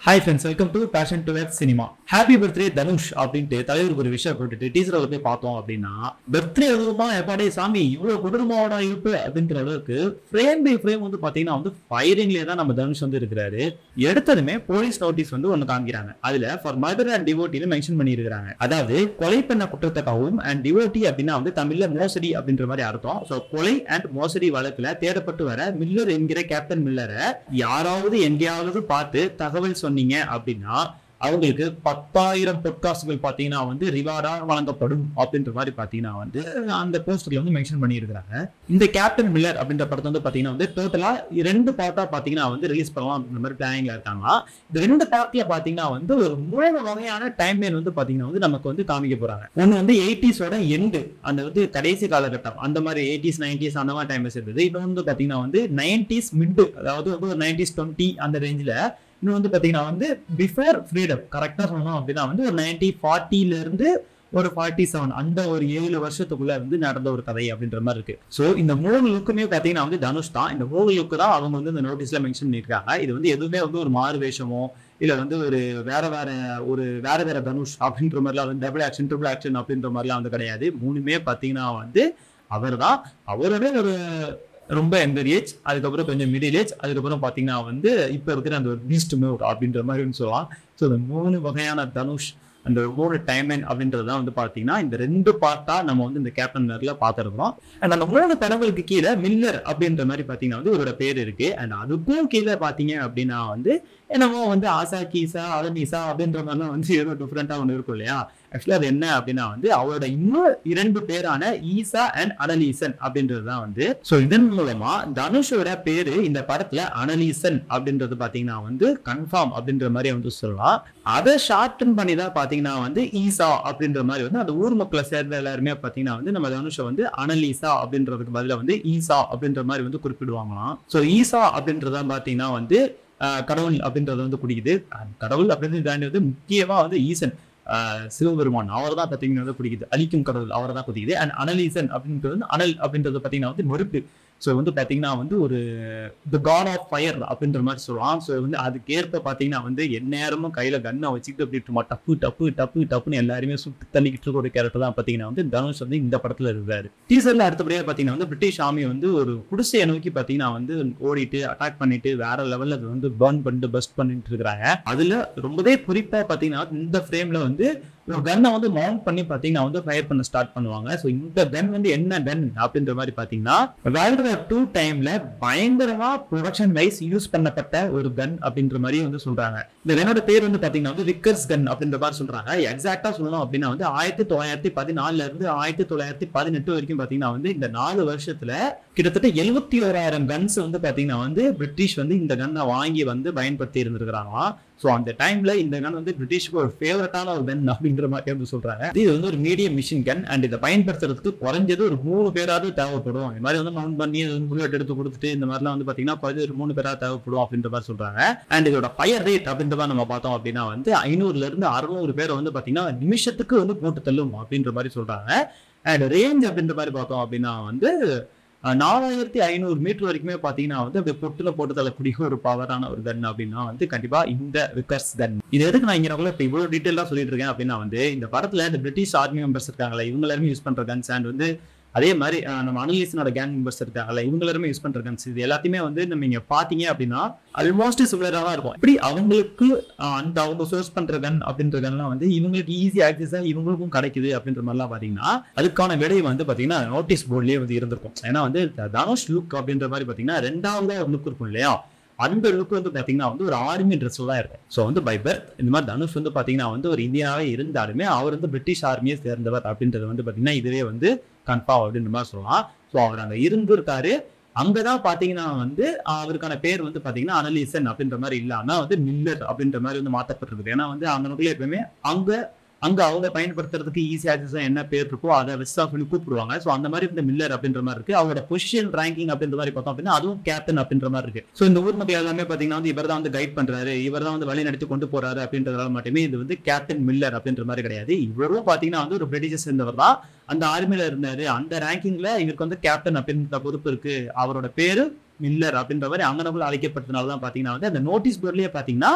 hi friends welcome to passion to web cinema happy birthday Dhanush அப்படின்ட்டு தலைவருக்கு ஒரு விஷயம் போட்டுட்டு டீச்சரில் போய் பார்த்தோம் அப்படின்னா பர்த்டே எதுவுமா எப்பாடே சாமி இவ்வளோ குடும்பமாவோட இருப்பு அப்படின்ற அளவுக்கு ஃப்ரேம் பை ஃப்ரேம் வந்து பார்த்தீங்கன்னா வந்து ஃபயரிங்லேயே தான் நம்ம தனுஷ் வந்து இருக்கிறாரு எடுத்ததுமே போலீஸ் நோட்டீஸ் வந்து ஒன்று காமிக்கிறாங்க அதில் ஃபார் மதர் அண்ட் டிவோட்டின்னு மென்ஷன் பண்ணியிருக்கிறாங்க அதாவது கொலை பண்ண குற்றத்துக்காகவும் அண்ட் டிவோட்டி அப்படின்னா வந்து தமிழ்ல மோசடி அப்படின்ற மாதிரி அர்த்தம் ஸோ கொலை அண்ட் மோசடி வழக்குல தேடப்பட்டு வர மில்லர் என்கிற கேப்டன் மில்லரை யாராவது எங்கேயாவது பார்த்து தகவல் சொன்னீங்க அப்படின்னா அவங்களுக்கு பத்தாயிரம் பொட்காஸ்ட்கள் பார்த்தீங்கன்னா வந்து ரிவார்டா வழங்கப்படும் அப்படின்ற மாதிரி பார்த்தீங்கன்னா வந்து அந்த போஸ்டர்ல வந்து மென்ஷன் பண்ணியிருக்கிறாங்க இந்த கேப்டன் மில்லர் அப்படின்ற படத்தை வந்து பார்த்தீங்கன்னா வந்து டோட்டலா ரெண்டு பார்ட்டா பார்த்தீங்கன்னா வந்து ரிலீஸ் பண்ணலாம் அப்படின்ற மாதிரி பிளானிங்ல இருக்காங்க இந்த ரெண்டு பார்ட்டில பார்த்தீங்கன்னா வந்து ஒரு மூணு வகையான டைம் லைன் வந்து பார்த்தீங்கன்னா வந்து நமக்கு வந்து காமிக்க போறாங்க ஒன்று வந்து எயிட்டிஸோட எண்டு அந்த வந்து கடைசி காலகட்டம் அந்த மாதிரி எயிட்டிஸ் நைன்டிஸ் அந்த மாதிரி டைம்ஸ் இருந்தது இன்னும் வந்து பார்த்தீங்கன்னா வந்து நைன்டிஸ் மிட் அதாவது வந்து ஒரு நைன்டிஸ் டுவெண்ட்டி அந்த ரேஞ்சில் இன்னும் வந்து பார்த்தீங்கன்னா வந்து பிஃபோர் ஃப்ரீடம் கரெக்டாக சொல்லணும் அப்படின்னா வந்து ஒரு நைன்டி ஃபார்ட்டிலேருந்து ஒரு ஃபார்ட்டி செவன் அந்த ஒரு ஏழு வருஷத்துக்குள்ள வந்து நடந்த ஒரு கதை அப்படின்ற மாதிரி இருக்கு ஸோ இந்த மூணு லுக்குமே பார்த்தீங்கன்னா வந்து தனுஷ் தான் இந்த மூணு லுக்கு தான் அவங்க வந்து இந்த நோட்டீஸ்ல மென்ஷன் பண்ணியிருக்காங்க இது வந்து எதுவுமே வந்து ஒரு மாறு வேஷமோ இல்ல வந்து ஒரு வேற வேற ஒரு வேற வேற தனுஷ் அப்படின்ற மாதிரிலாம் வந்து டபுள் ஆக்ஷன் ட்ரிபிள் ஆக்ஷன் அப்படின்ற மாதிரிலாம் வந்து கிடையாது மூணுமே பார்த்தீங்கன்னா வந்து அவர் தான் அவரோட ஒரு ரொம்ப எங்கர் ஏஜ் அதுக்கப்புறம் கொஞ்சம் மிடில் ஏஜ் அதுக்கப்புறம் பார்த்தீங்கன்னா வந்து இப்போ இருக்கிற அந்த ஒரு பீஸ்ட் மூவ் அப்படின்ற மாதிரி சொல்லலாம் ஸோ இந்த மூணு வகையான தனுஷ் அந்த மூணு டைம் லைன் அப்படின்றது தான் வந்து பார்த்தீங்கன்னா இந்த ரெண்டு பார்ட்டா நம்ம வந்து இந்த கேப்டன் நேரில் பார்த்துருக்கோம் அண்ட் அந்த மூணு தடவைகளுக்கு கீழே மில்லர் அப்படின்ற மாதிரி பார்த்தீங்கன்னா வந்து இவரோட பேர் இருக்கு அண்ட் அதுக்கும் கீழே பார்த்தீங்க அப்படின்னா வந்து என்னமோ வந்து ஆசா கீசா அதனீசா அப்படின்ற மாதிரிலாம் வந்து ஏதோ டிஃப்ரெண்ட்டாக ஒன்று இருக்கும் இல்லையா ஆக்சுவலி அது என்ன அப்படின்னா வந்து அவரோட இன்னும் இரண்டு பேரான ஈசா அண்ட் அனலீசன் அப்படின்றது தான் வந்து ஸோ இதன் மூலமா தனுஷோட பேரு இந்த படத்துல அனலீசன் அப்படின்றது பாத்தீங்கன்னா வந்து கன்ஃபார்ம் அப்படின்ற மாதிரி வந்து சொல்லலாம் அதை ஷார்டன் பண்ணி தான் பாத்தீங்கன்னா வந்து ஈசா அப்படின்ற மாதிரி வந்து அந்த ஊர் மக்களை சேர்ந்த எல்லாருமே பாத்தீங்கன்னா வந்து நம்ம தனுஷை வந்து அனலீசா அப்படின்றதுக்கு பதிலாக வந்து ஈசா அப்படின்ற மாதிரி வந்து குறிப்பிடுவாங்களாம் ஸோ ஈசா அப்படின்றதான் பாத்தீங்கன்னா வந்து ஆஹ் கடவுள் அப்படின்றது வந்து குடிக்குது கடவுள் அப்படின்றது தாண்டி வந்து முக்கியமா வந்து ஈசன் சிவபெருமான் அவர் தான் பார்த்தீங்கன்னா வந்து பிடிக்குது அழிக்கும் கடவுள் அவரை தான் பிடிக்குது அண்ட் அனலீசன் அப்படின்றது வந்து அனல் அப்படின்றது பார்த்தீங்கன்னா வந்து நெருப்பு ஸோ வந்து பார்த்தீங்கன்னா வந்து ஒரு த காட் ஆஃப் ஃபயர் அப்படின்ற மாதிரி சொல்லலாம் ஸோ வந்து அதுக்கேற்ப பார்த்தீங்கன்னா வந்து எந்நேரமும் கையில் கன்னை வச்சுக்கிட்டு அப்படி சும்மா டப்பு டப்பு டப்பு டப்புன்னு எல்லாருமே சுட்டு தள்ளிக்கிட்டு இருக்க ஒரு கேரக்டர் தான் பார்த்தீங்கன்னா வந்து தனுஷ் வந்து இந்த படத்தில் இருக்காரு டீசர்ல அடுத்தபடியாக பார்த்தீங்கன்னா வந்து பிரிட்டிஷ் ஆர்மி வந்து ஒரு குடிசையை நோக்கி பார்த்தீங்கன்னா வந்து ஓடிட்டு அட்டாக் பண்ணிட்டு வேற லெவலில் அது வந்து பர்ன் பண்ணிட்டு பஸ்ட் பண்ணிட்டு இருக்கிறாங்க அதுல ரொம்பவே குறிப்பா பார்த்தீங்கன்னா இந்த ஃப்ரேம்ல வந்து ஒரு கன்னை வந்து மவுண்ட் பண்ணி பார்த்தீங்கன்னா வந்து ஃபயர் பண்ண ஸ்டார்ட் பண்ணுவாங்க ஸோ இந்த கன் வந்து என்ன கன் அப்படின்ற மாதிரி பார்த்தீங்கன்னா வேர்ல்டு வார் டூ டைம்ல பயங்கரமா ப்ரொடக்ஷன் வைஸ் யூஸ் பண்ணப்பட்ட ஒரு கன் அப்படின்ற மாதிரி வந்து சொல்றாங்க இந்த கன்னோட பேர் வந்து பார்த்தீங்கன்னா வந்து விக்கர்ஸ் கன் அப்படின்ற மாதிரி சொல்றாங்க எக்ஸாக்டா சொல்லணும் அப்படின்னா வந்து ஆயிரத்தி தொள்ளாயிரத்தி பதினாலுல இருந்து ஆயிரத்தி தொள்ளாயிரத்தி பதினெட்டு வரைக்கும் பார்த்தீங்கன்னா வந்து இந்த நாலு வருஷத்துல கிட்டத்தட்ட எழுபத்தி ஓராயிரம் கன்ஸ் வந்து பார்த்தீங்கன்னா வந்து பிரிட்டிஷ் வந்து இந்த கன்னை வாங்கி வந்து பயன்படுத்தி இருந்திருக்கிறாங்களாம் ஸோ அந்த டைம்ல இந்த கன் வந்து பிரிட்டிஷ்க்கு ஒரு ஃபேவரட்டான ஒரு கன் அப்படின்ற மாதிரி வந்து சொல்றாங்க இது வந்து ஒரு மீடியம் மிஷின் கன் அண்ட் இதை பயன்படுத்துறதுக்கு குறைஞ்சது ஒரு மூணு பேராவது தேவைப்படும் இந்த மாதிரி வந்து மவுண்ட் பண்ணி புல்லட் எடுத்து கொடுத்துட்டு இந்த மாதிரிலாம் வந்து பாத்தீங்கன்னா பதி ஒரு மூணு பேராவது தேவைப்படும் அப்படின்ற மாதிரி சொல்றாங்க அண்ட் இதோட ஃபயர் ரேட் அப்படின்ற மாதிரி நம்ம பார்த்தோம் அப்படின்னா வந்து ஐநூறுல இருந்து அறுநூறு பேரை வந்து பாத்தீங்கன்னா நிமிஷத்துக்கு வந்து போட்டு தள்ளும் அப்படின்ற மாதிரி சொல்றாங்க அண்ட் ரேஞ்ச் அப்படின்ற மாதிரி பார்த்தோம் அப்படின்னா வந்து நாலாயிரத்தி ஐநூறு மீட்டர் வரைக்குமே பார்த்தீங்கன்னா வந்து அப்படியே பொட்டுல போட்டு தள்ளக்கூடிய ஒரு பவரான ஒரு கன் அப்படின்னா வந்து கண்டிப்பா இந்த விக்கர்ஸ் கன் இது எதுக்கு நான் இங்கே இப்போ இவ்வளவு டீட்டெயிலாக சொல்லிட்டு இருக்கேன் அப்படின்னா வந்து இந்த படத்துல இந்த பிரிட்டிஷ் ஆர்மி மெம்பர்ஸ் இருக்காங்களா இவங்க எல்லாருமே யூஸ் பண்ற கன்ஸ் அண்ட் வந்து அதே மாதிரி நம்ம அனலிஸ்டனோட கேங் மெம்பர்ஸ் இருக்காங்கல்ல இவங்க எல்லாருமே யூஸ் பண்ற கன்ஸ் இது எல்லாத்தையுமே வந்து நம்ம இங்க பாத்தீங்க அப்படின்னா ஆல்மோஸ்ட் சிமிலரா தான் இருக்கும் இப்படி அவங்களுக்கு அந்த அவங்க சோர்ஸ் பண்ற கன் அப்படின்ற கன்லாம் வந்து இவங்களுக்கு ஈஸி ஆக்சஸா இவங்களுக்கும் கிடைக்குது அப்படின்ற மாதிரிலாம் பாத்தீங்கன்னா அதுக்கான விடை வந்து பாத்தீங்கன்னா நோட்டீஸ் போர்ட்லயே வந்து இருந்திருக்கும் ஏன்னா வந்து தனுஷ் லுக் அப்படின்ற மாதிரி பாத்தீங்கன்னா ரெண்டாவது லுக் இருக்கும் இல்லையா அந்த லுக் வந்து பாத்தீங்கன்னா வந்து ஒரு ஆர்மி ட்ரெஸ்ல தான் இருக்கும் ஸோ வந்து பை பர்த் இந்த மாதிரி தனுஷ் வந்து பாத்தீங்கன்னா வந்து ஒரு இந்தியாவே இருந்தாலுமே அவர் வந்து பிரிட்டிஷ் ஆர்மியை சேர்ந்தவர் அப்படின்றது வந்து பாத்தீங்கன்னா இதுவே வந்து கன்ஃபார்ம் அப்படின்ற மாதிரி சொல்லலாம் ஸோ அவர் அங்கே இருந்திருக்காரு அங்கதான் பாத்தீங்கன்னா வந்து அவருக்கான பேர் வந்து பாத்தீங்கன்னா அனலீசன் அப்படின்ற மாதிரி இல்லாம வந்து மில்லர் அப்படின்ற மாதிரி வந்து மாற்றப்பட்டிருக்கு ஏன்னா வந்து அங்க எப்பவுமே அங்க அங்க அவங்க பயன்படுத்துறதுக்கு ஈஸி ஆக்சஸ் என்ன பேர் இருக்கோ அதை வெஸ்ட் சொல்லி கூப்பிடுவாங்க ஸோ அந்த மாதிரி இந்த மில்லர் அப்படின்ற மாதிரி இருக்கு அவரோட பொசிஷன் ரேங்கிங் அப்படின்ற மாதிரி பார்த்தோம் அப்படின்னா அதுவும் கேப்டன் அப்படின்ற மாதிரி இருக்கு ஸோ இந்த ஊர் மக்கள் எல்லாமே பாத்தீங்கன்னா வந்து இவர் தான் வந்து கைட் பண்றாரு இவர் தான் வந்து வழி நடத்தி கொண்டு போறாரு அப்படின்றதால மட்டுமே இது வந்து கேப்டன் மில்லர் அப்படின்ற மாதிரி கிடையாது இவரும் பாத்தீங்கன்னா வந்து ஒரு பிரிட்டிஷை சேர்ந்தவர் தான் அந்த ஆர்மியில இருந்தாரு அந்த ரேங்கிங்ல இவருக்கு வந்து கேப்டன் அப்படின்ற பொறுப்பு இருக்கு அவரோட பேரு மில்லர் அப்படின்ற மாதிரி அங்கனக்குள்ள அழைக்கப்பட்டதுனால தான் பாத்தீங்கன்னா வந்து அந்த நோட்டீஸ் போர்ட்லயே பாத்தீங்கன்னா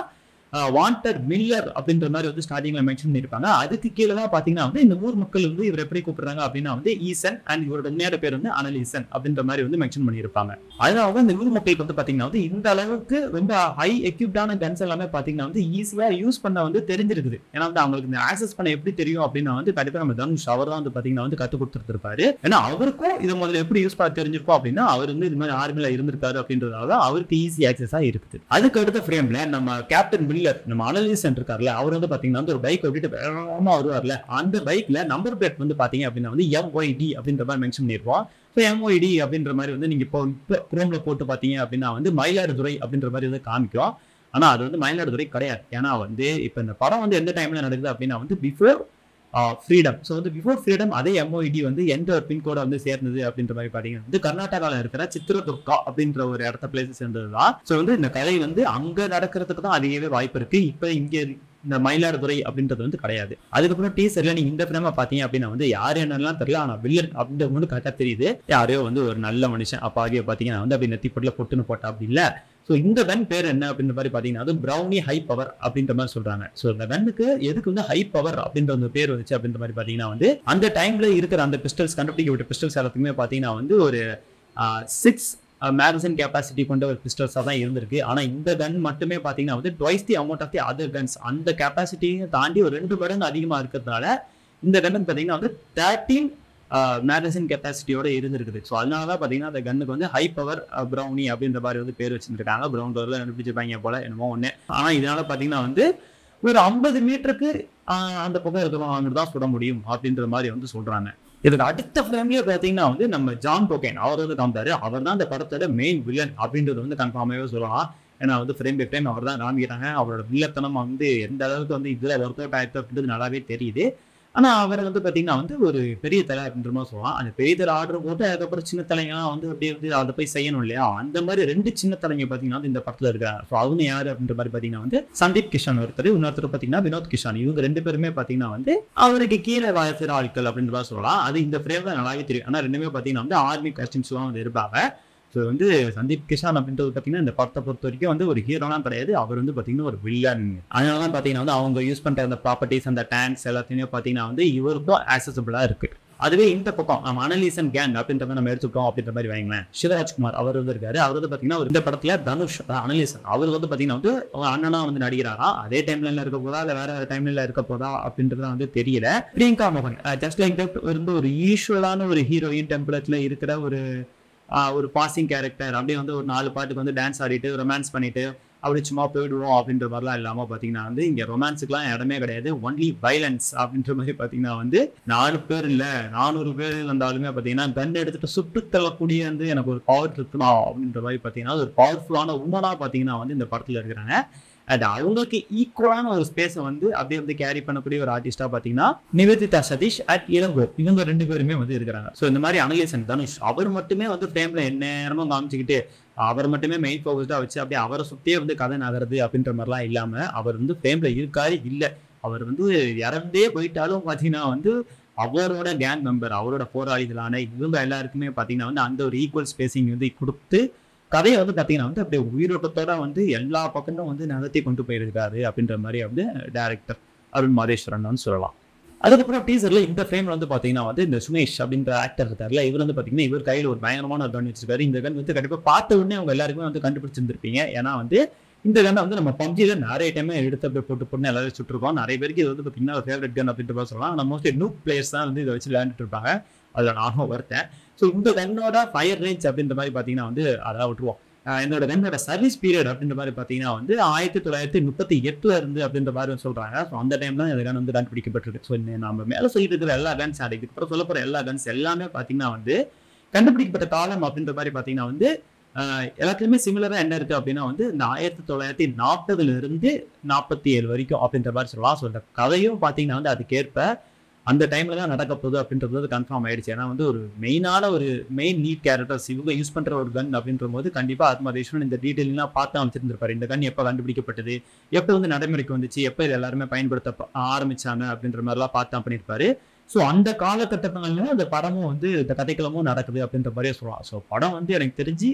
வாண்டட் மில்லர் அப்படின்ற மாதிரி வந்து ஸ்டார்டிங்ல மென்ஷன் பண்ணியிருப்பாங்க அதுக்கு கீழே தான் பாத்தீங்கன்னா வந்து இந்த ஊர் மக்கள் வந்து இவர் எப்படி கூப்பிடுறாங்க அப்படின்னா வந்து ஈசன் அண்ட் இவரோட நேர பேர் வந்து அனல் ஈசன் அப்படின்ற மாதிரி வந்து மென்ஷன் பண்ணியிருப்பாங்க அதனால தான் இந்த ஊர் மக்களுக்கு வந்து பாத்தீங்கன்னா வந்து இந்த அளவுக்கு ரொம்ப ஹை எக்யூப்டான கன்ஸ் எல்லாமே பாத்தீங்கன்னா வந்து ஈஸியா யூஸ் பண்ண வந்து தெரிஞ்சிருக்குது ஏன்னா வந்து அவங்களுக்கு இந்த ஆக்சஸ் பண்ண எப்படி தெரியும் அப்படின்னா வந்து கண்டிப்பா நம்ம தனுஷ் அவர் தான் வந்து பாத்தீங்கன்னா வந்து கத்து கொடுத்துருப்பாரு ஏன்னா அவருக்கும் இதை முதல்ல எப்படி யூஸ் பண்ண தெரிஞ்சிருக்கும் அப்படின்னா அவர் வந்து இது மாதிரி ஆர்மில இருந்திருக்காரு அப்படின்றதால தான் அவருக்கு ஈஸி ஆக்சஸா இருக்குது அதுக்கு அடுத்த ஃப்ரேம்ல நம்ம கேப்டன் மில்லர் நம்ம அனலிசன் இருக்கார்ல அவர் வந்து பாத்தீங்கன்னா வந்து ஒரு பைக் ஓட்டிட்டு வேகமா வருவார்ல அந்த பைக்ல நம்பர் பிளேட் வந்து பாத்தீங்க அப்படின்னா வந்து எம்ஒய்டி அப்படின்ற மாதிரி மென்ஷன் பண்ணிருப்போம் ஸோ எம்ஒய்டி அப்படின்ற மாதிரி வந்து நீங்க இப்போ இப்போ குரோம்ல போட்டு பாத்தீங்க அப்படின்னா வந்து மயிலாடுதுறை அப்படின்ற மாதிரி வந்து காமிக்கும் ஆனா அது வந்து மயிலாடுதுறை கிடையாது ஏன்னா வந்து இப்போ இந்த படம் வந்து எந்த டைம்ல நடக்குது அப்படின்னா வந்து பிஃபோர் ஃப்ரீடம் ஸோ வந்து பிஃபோர் ஃப்ரீடம் அதே எம்ஓஇடி வந்து எந்த ஒரு பின்கோட வந்து சேர்ந்தது அப்படின்ற மாதிரி பார்த்தீங்கன்னா வந்து கர்நாடகாவில் இருக்கிற சித்திரதுர்கா அப்படின்ற ஒரு இடத்த பிளேஸ் சேர்ந்தது தான் ஸோ வந்து இந்த கதை வந்து அங்க நடக்கிறதுக்கு தான் அதிகவே வாய்ப்பு இருக்கு இப்போ இங்க இந்த மயிலாடுதுறை அப்படின்றது வந்து கிடையாது அதுக்கப்புறம் டீசர்ல நீங்க இந்த ஃபிலிமை பார்த்தீங்க அப்படின்னா வந்து யார் என்னெல்லாம் தெரியல ஆனா வில்லன் அப்படின்றது வந்து கரெக்டாக தெரியுது யாரையோ வந்து ஒரு நல்ல மனுஷன் அப்போ ஆகிய பார்த்தீங்கன்னா வந்து அப்படி நெத்தி பொட்டில் பொட்டுன்னு போட்டா அப்படி இல்லை ஸோ இந்த கன் பேர் என்ன அப்படின்ற மாதிரி பார்த்தீங்கன்னா அது ப்ரௌனி ஹை பவர் அப்படின்ற மாதிரி சொல்றாங்க ஸோ இந்த கன்னுக்கு எதுக்கு வந்து ஹை பவர் அப்படின்ற ஒரு பேர் வந்துச்சு அப்படின்ற மாதிரி பார்த்தீங்கன்னா வந்து அந்த டைம்ல இருக்கிற அந்த பிஸ்டல்ஸ் கண்டுபிடிக்கப்பட்ட பிஸ்டல்ஸ் எல்லாத்துக்குமே பார்த்தீங்கன்னா வந்து ஒரு சிக்ஸ் மேகசின் கெப்பாசிட்டி கொண்ட ஒரு பிஸ்டல்ஸாக தான் இருந்திருக்கு ஆனால் இந்த கன் மட்டுமே பார்த்தீங்கன்னா வந்து twice the amount of the other guns அந்த கெப்பாசிட்டியும் தாண்டி ஒரு ரெண்டு மடங்கு அதிகமாக இருக்கிறதுனால இந்த கன் பார்த்தீங்கன்னா வந்து தேர்ட்டீன் மேகசின் கெப்பாசிட்டியோட இருந்திருக்குது ஸோ அதனால தான் பார்த்தீங்கன்னா அந்த கன்னுக்கு வந்து ஹை பவர் ப்ரௌனி அப்படின்ற மாதிரி வந்து பேர் வச்சிருக்காங்க ப்ரௌன் கலரில் கண்டுபிடிச்சிருப்பாங்க போல என்னமோ ஒன்று ஆனால் இதனால பார்த்தீங்கன்னா வந்து ஒரு ஐம்பது மீட்டருக்கு அந்த பக்கம் இருக்கிறவங்க தான் சுட முடியும் அப்படின்ற மாதிரி வந்து சொல்றாங்க இதுக்கு அடுத்த ஃப்ரேம்லயே பார்த்தீங்கன்னா வந்து நம்ம ஜான் கோகேன் அவர் வந்து காமிட்டாரு அவர் தான் இந்த படத்தோட மெயின் வில்லன் அப்படின்றது வந்து கன்ஃபார்மாகவே சொல்லலாம் ஏன்னா வந்து ஃப்ரேம் பை ஃப்ரேம் அவர் தான் காமிக்கிறாங்க அவரோட வில்லத்தனம் வந்து எந்த அளவுக்கு வந்து இதில் ஒர்க் அவுட் ஆயிருக்கு அப்படின்றது நல்லாவே தெரியுது ஆனால் அவர் வந்து பார்த்தீங்கன்னா வந்து ஒரு பெரிய தலை அப்படின்ற மாதிரி சொல்லலாம் அந்த பெரிய தலை ஆர்டர் போட்டு அதுக்கப்புறம் சின்ன தலைங்கலாம் வந்து அப்படியே வந்து அதை போய் செய்யணும் இல்லையா அந்த மாதிரி ரெண்டு சின்ன தலைங்க பார்த்தீங்கன்னா வந்து இந்த படத்தில் இருக்காங்க ஸோ அவங்க யார் அப்படின்ற மாதிரி பார்த்தீங்கன்னா வந்து சந்தீப் கிஷன் ஒருத்தர் இன்னொருத்தர் பார்த்தீங்கன்னா வினோத் கிஷான் இவங்க ரெண்டு பேருமே பார்த்தீங்கன்னா வந்து அவருக்கு கீழே வயசுற ஆட்கள் அப்படின்ற மாதிரி சொல்லலாம் அது இந்த ஃப்ரேம் தான் நல்லாவே தெரியும் ஆனால் ரெண்டுமே பார்த்தீங்கன்னா வந்து ஆர்மி கஸ்டிம்ஸ்லாம் வந்து இருப்பாங்க ஸோ வந்து சந்தீப் கிஷான் அப்படின்றது பார்த்தீங்கன்னா இந்த படத்தை பொறுத்த வரைக்கும் வந்து ஒரு ஹீரோலாம் கிடையாது அவர் வந்து பார்த்தீங்கன்னா ஒரு வில்லன் அதனால தான் பார்த்தீங்கன்னா வந்து அவங்க யூஸ் பண்ணுற அந்த ப்ராப்பர்ட்டிஸ் அந்த டேங்க்ஸ் எல்லாத்தையுமே பார்த்தீங்கன்னா வந்து இவருக்கும் ஆக்சசபிளாக இருக்கு அதுவே இந்த பக்கம் நம்ம அனலீசன் கேங் அப்படின்றத நம்ம எடுத்துக்கிட்டோம் அப்படின்ற மாதிரி வைங்களேன் சிவராஜ்குமார் அவர் வந்து இருக்காரு அவர் வந்து பார்த்தீங்கன்னா ஒரு இந்த படத்துல தனுஷ் அனலீசன் அவர் வந்து பார்த்தீங்கன்னா வந்து அண்ணனா வந்து நடிக்கிறாரா அதே டைம்ல இருக்க போதா இல்லை வேற டைம்ல இருக்க போதா அப்படின்றது வந்து தெரியல பிரியங்கா மோகன் ஜஸ்ட் லைக் தட் வந்து ஒரு யூஸ்வலான ஒரு ஹீரோயின் டெம்ப்ளேட்ல இருக்கிற ஒரு ஒரு பாசிங் கேரக்டர் அப்படியே வந்து ஒரு நாலு பாட்டுக்கு வந்து டான்ஸ் ஆடிட்டு ரொமான்ஸ் பண்ணிட்டு அப்படி சும்மா போயிடுவோம் அப்படின்ற மாதிரிலாம் இல்லாமல் பார்த்தீங்கன்னா வந்து இங்கே ரொமான்ஸுக்குலாம் இடமே கிடையாது ஒன்லி வைலன்ஸ் அப்படின்ற மாதிரி பார்த்தீங்கன்னா வந்து நாலு பேர் இல்லை நானூறு பேர் இருந்தாலுமே பார்த்தீங்கன்னா கன் எடுத்துட்டு சுட்டு தள்ளக்கூடிய வந்து எனக்கு ஒரு பவர் இருக்கணும் அப்படின்ற மாதிரி பார்த்தீங்கன்னா ஒரு பவர்ஃபுல்லான உமனாக பார்த்தீங்கன்னா வந்து இந்த படத்தில் இருக்கிறாங்க அண்ட் அவங்களுக்கு ஈக்குவலான ஒரு ஸ்பேஸை வந்து அப்படியே வந்து கேரி பண்ணக்கூடிய ஒரு ஆர்டிஸ்டா பார்த்தீங்கன்னா நிவேதிதா சதீஷ் அட் இளங்கோ இவங்க ரெண்டு பேருமே வந்து இருக்கிறாங்க ஸோ இந்த மாதிரி அனலேசன் தனுஷ் அவர் மட்டுமே வந்து ஃப்ரேம்ல எந்நேரமும் காமிச்சிக்கிட்டு அவர் மட்டுமே மெயின் ஃபோக்கஸ்டாக வச்சு அப்படியே அவரை சுற்றியே வந்து கதை நகருது அப்படின்ற மாதிரிலாம் இல்லாமல் அவர் வந்து ஃப்ரேம்ல இருக்காரு இல்லை அவர் வந்து இறந்தே போயிட்டாலும் பார்த்தீங்கன்னா வந்து அவரோட கேங் மெம்பர் அவரோட போராளிகளான இவங்க எல்லாருக்குமே பார்த்தீங்கன்னா வந்து அந்த ஒரு ஈக்குவல் ஸ்பேசிங் வந்து கொடுத்து கதையை வந்து பார்த்தீங்கன்னா வந்து அப்படியே உயிரோட்டத்தோட வந்து எல்லா பக்கமும் வந்து நகர்த்தி கொண்டு போயிருக்காரு அப்படின்ற மாதிரி வந்து டேரக்டர் அருண் மாதேஸ்வரன் வந்து சொல்லலாம் அதுக்கப்புறம் டீசர்ல இந்த ஃப்ரேம்ல வந்து பாத்தீங்கன்னா வந்து இந்த சுமேஷ் அப்படின்ற ஆக்டர் இருக்காருல இவர் வந்து பாத்தீங்கன்னா இவர் கையில் ஒரு பயங்கரமான ஒரு கன் வச்சிருக்காரு இந்த கன் வந்து கண்டிப்பா பார்த்த உடனே அவங்க எல்லாருக்குமே வந்து கண்டுபிடிச்சிருந்திருப்பீங்க ஏன்னா வந்து இந்த கன்னை வந்து நம்ம பப்ஜியில நிறைய டைமே எடுத்து அப்படியே போட்டு போட்டு எல்லாரும் சுட்டுருக்கோம் நிறைய பேருக்கு இது வந்து பாத்தீங்கன்னா ஒரு ஃபேவரட் கன் அப்படின்ற மாதிரி சொல்லலாம் ஆனால் மோஸ்ட்லி நூ பிளேயர்ஸ் தான் வந்து இதை வச்சு விளையாண்டுட்டு இருப்பாங்க அதில் நானும் வருத்தேன் ஸோ இந்த கன்னோட ஃபயர் ரேஞ்ச் அப்படின்ற மாதிரி பார்த்தீங்கன்னா வந்து அதான் விட்டுருவோம் என்னோட கன்னோட சர்வீஸ் பீரியட் அப்படின்ற மாதிரி பார்த்தீங்கன்னா வந்து ஆயிரத்தி தொள்ளாயிரத்தி முப்பத்தி எட்டுல இருந்து அப்படின்ற மாதிரி சொல்றாங்க ஸோ அந்த டைம் தான் இந்த கன் வந்து கண்டுபிடிக்கப்பட்டிருக்கு ஸோ நம்ம மேலே சொல்லிட்டு இருக்கிற எல்லா கன்ஸ் அது இதுக்கப்புறம் சொல்ல போற எல்லா கன்ஸ் எல்லாமே பார்த்தீங்கன்னா வந்து கண்டுபிடிக்கப்பட்ட காலம் அப்படின்ற மாதிரி பார்த்தீங்கன்னா வந்து எல்லாத்துலேயுமே சிமிலராக என்ன இருக்குது அப்படின்னா வந்து இந்த ஆயிரத்தி தொள்ளாயிரத்தி நாற்பதுல இருந்து நாற்பத்தி ஏழு வரைக்கும் அப்படின்ற மாதிரி சொல்லலாம் ஸோ இந்த கதையும் பார்த்தீங்கன்னா வந்து அதுக்கேற்ப அந்த டைம்ல தான் நடக்க போகுது அப்படின்றது வந்து கன்ஃபார்ம் ஆயிடுச்சு ஏன்னா வந்து ஒரு மெயினான ஒரு மெயின் நீட் கேரக்டர்ஸ் இவங்க யூஸ் பண்ற ஒரு கன் அப்படின்ற போது கண்டிப்பா ஆத்மதேஸ்வரன் இந்த டீட்டெயிலாம் பார்த்து அமைச்சிருந்திருப்பாரு இந்த கன் எப்போ கண்டுபிடிக்கப்பட்டது எப்போ வந்து நடைமுறைக்கு வந்துச்சு எப்போ இது எல்லாருமே பயன்படுத்த ஆரம்பிச்சாங்க அப்படின்ற மாதிரிலாம் பார்த்து பண்ணியிருப்பாரு ஸோ அந்த காலகட்டங்கள்ல அந்த படமும் வந்து இந்த கதைக்களமும் நடக்குது அப்படின்ற மாதிரியே சொல்லலாம் ஸோ படம் வந்து எனக்கு தெரிஞ்சு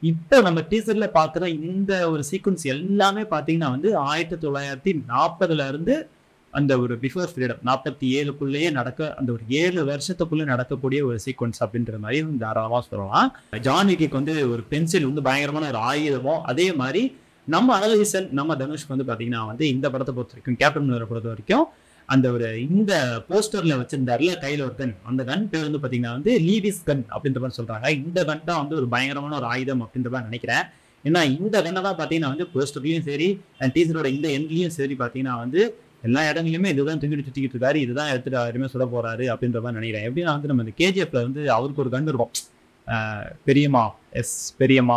இப்போ நம்ம டீசர்ல பார்க்குற இந்த ஒரு சீக்வன்ஸ் எல்லாமே பார்த்தீங்கன்னா வந்து ஆயிரத்தி தொள்ளாயிரத்தி நாற்பதுல இருந்து அந்த ஒரு பிஃபோர் ஃப்ரீடம் நாற்பத்தி ஏழுக்குள்ளேயே நடக்க அந்த ஒரு ஏழு வருஷத்துக்குள்ளே நடக்கக்கூடிய ஒரு சீக்வன்ஸ் அப்படின்ற மாதிரி தாராளமாக சொல்லலாம் ஜான்விக்கு வந்து ஒரு பென்சில் வந்து பயங்கரமான ஒரு ஆயுதமோ அதே மாதிரி நம்ம அனலிசன் நம்ம தனுஷ்க்கு வந்து பார்த்தீங்கன்னா வந்து இந்த படத்தை பொறுத்த வரைக்கும் கேப்டன் மில்லரை பொறுத்த வரைக்கும் அந்த ஒரு இந்த போஸ்டர்ல வச்சிருந்தாருல கையில ஒரு கன் அந்த கன் பேர் வந்து பாத்தீங்கன்னா வந்து லீவிஸ் கன் அப்படின்ற மாதிரி சொல்றாங்க இந்த கன் தான் வந்து ஒரு பயங்கரமான ஒரு ஆயுதம் அப்படின்ற மாதிரி நினைக்கிறேன் ஏன்னா இந்த கண்ணை தான் பாத்தீங்கன்னா வந்து போஸ்டர்லயும் சரி அண்ட் டீச்சரோட இந்த எண்ட்லயும் சரி பாத்தீங்கன்னா வந்து எல்லா இடங்களிலுமே இதுதான் தூக்கிட்டு சுத்திக்கிட்டு இருக்காரு இதுதான் எடுத்துட்டு யாருமே சுட போறாரு அப்படின்ற மாதிரி நினைக்கிறேன் எப்படின்னா வந்து நம்ம இந்த கேஜிஎஃப்ல வந்து அவருக்கு ஒரு கன் இருக்கும் ஆஹ் பெரியம்மா எஸ் பெரியம்மா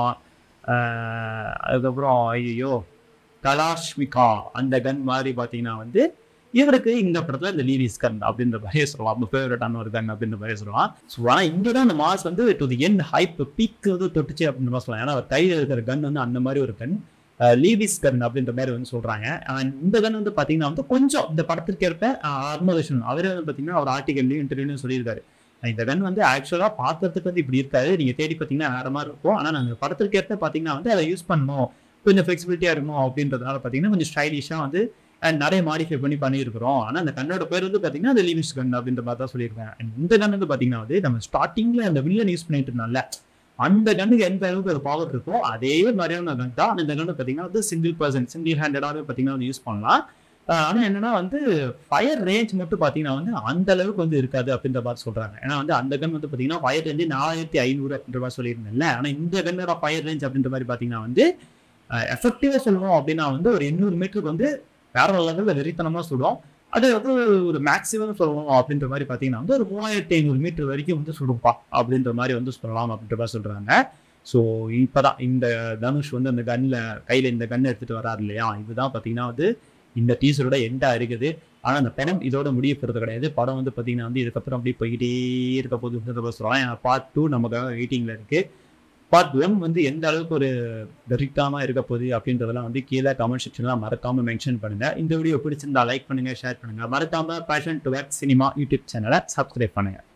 ஆஹ் அதுக்கப்புறம் ஐயோ கலாஷ்மிகா அந்த கன் மாதிரி பாத்தீங்கன்னா வந்து இவருக்கு இந்த படத்துல இந்த லீவிஸ் கன் அப்படின்ற மாதிரியே சொல்லலாம் ரொம்ப ஃபேவரட்டான ஒரு கன் அப்படின்ற மாதிரியே சொல்லலாம் ஸோ ஆனால் இங்கே தான் அந்த மாஸ் வந்து டு தி என் ஹைப் பீக் வந்து தொட்டுச்சு அப்படின்ற மாதிரி சொல்லலாம் ஏன்னா அவர் கையில் இருக்கிற கன் வந்து அந்த மாதிரி ஒரு கன் லீவிஸ் கன் அப்படின்ற மாதிரி வந்து சொல்றாங்க அண்ட் இந்த கன் வந்து பாத்தீங்கன்னா வந்து கொஞ்சம் இந்த படத்திற்கு ஏற்ப ஆர்மதேஷன் அவரே வந்து பாத்தீங்கன்னா ஒரு ஆர்டிகல்லையும் இன்டர்வியூலையும் சொல்லியிருக்காரு இந்த கன் வந்து ஆக்சுவலாக பார்க்கறதுக்கு வந்து இப்படி இருக்காது நீங்க தேடி பார்த்தீங்கன்னா வேற மாதிரி இருக்கும் ஆனால் நாங்கள் படத்திற்கு ஏற்ப பார்த்தீங்கன்னா வந்து அதை யூஸ் பண்ணணும் கொஞ்சம் ஃபிளெக்சிபிலிட்டியாக இருக்கணும் அப்படின்றதுனால பார்த்தீங்கன்னா கொஞ்சம் ஸ்டைலிஷாக வந்து அண்ட் நிறைய மாடிஃபை பண்ணி பண்ணியிருக்கிறோம் ஆனால் அந்த கண்ணோட பேர் வந்து பார்த்தீங்கன்னா அது லீவிஸ் கன் அப்படின்ற மாதிரி தான் சொல்லியிருக்கேன் And இந்த கன் வந்து பார்த்தீங்கன்னா வந்து நம்ம ஸ்டார்டிங்கில் அந்த வில்லன் யூஸ் பண்ணிட்டு இருந்தால அந்த கண்ணுக்கு எந்த அளவுக்கு ஒரு பவர் இருக்கோ அதே மாதிரியான கன் தான் அந்த கன்னு பார்த்தீங்கன்னா வந்து சிங்கிள் பர்சன் சிங்கிள் ஹேண்டடாகவே பார்த்தீங்கன்னா வந்து யூஸ் பண்ணலாம் ஆனால் என்னன்னா வந்து ஃபயர் ரேஞ்ச் மட்டும் பார்த்தீங்கன்னா வந்து அந்த அளவுக்கு வந்து இருக்காது அப்படின்ற மாதிரி சொல்றாங்க ஏன்னா வந்து அந்த கன் வந்து பார்த்தீங்கன்னா ஃபயர் ரேஞ்சு நாலாயிரத்தி ஐநூறு அப்படின்ற மாதிரி சொல்லியிருந்தேன்ல ஆனால் இந்த கன்னோட ஃபயர் ரேஞ்ச் அப்படின்ற மாதிரி பார்த்தீங்கன்னா வந்து எஃபெக்டிவாக சொல்லணும் அப்படின்னா வந்து ஒரு எண்ணூறு மீட்டருக்கு வந்து வேற லெவலில் வெறித்தனமாக சுடும் அது வந்து ஒரு மேக்ஸிமம் சொல்லணும் அப்படின்ற மாதிரி பார்த்தீங்கன்னா வந்து ஒரு மூவாயிரத்தி ஐநூறு மீட்டர் வரைக்கும் வந்து சுடும்பா அப்படின்ற மாதிரி வந்து சொல்லலாம் அப்படின்ற மாதிரி சொல்றாங்க ஸோ இப்போதான் இந்த தனுஷ் வந்து அந்த கன்னில் கையில் இந்த கன் எடுத்துட்டு வராரு இல்லையா இதுதான் பார்த்தீங்கன்னா வந்து இந்த டீசரோட எண்டா இருக்குது ஆனால் அந்த படம் இதோட முடிய போகிறது கிடையாது படம் வந்து பார்த்தீங்கன்னா வந்து இதுக்கப்புறம் அப்படியே போய்கிட்டே இருக்க போகுது சொல்லலாம் பார்ட் டூ நமக்காக வெயிட்டிங்கில் இருக்கு பார்ட் ஒன் வந்து எந்த அளவுக்கு ஒரு வெரிட்டாமா இருக்க போகுது அப்படின்றதெல்லாம் வந்து கீழே கமெண்ட் செக்ஷன்லாம் மறக்காம மென்ஷன் பண்ணுங்க இந்த வீடியோ பிடிச்சிருந்தா லைக் பண்ணுங்க ஷேர் பண்ணுங்க மறக்காம passion to wake cinema YouTube சேனலை சப்ஸ்கிரைப் பண்ணுங்க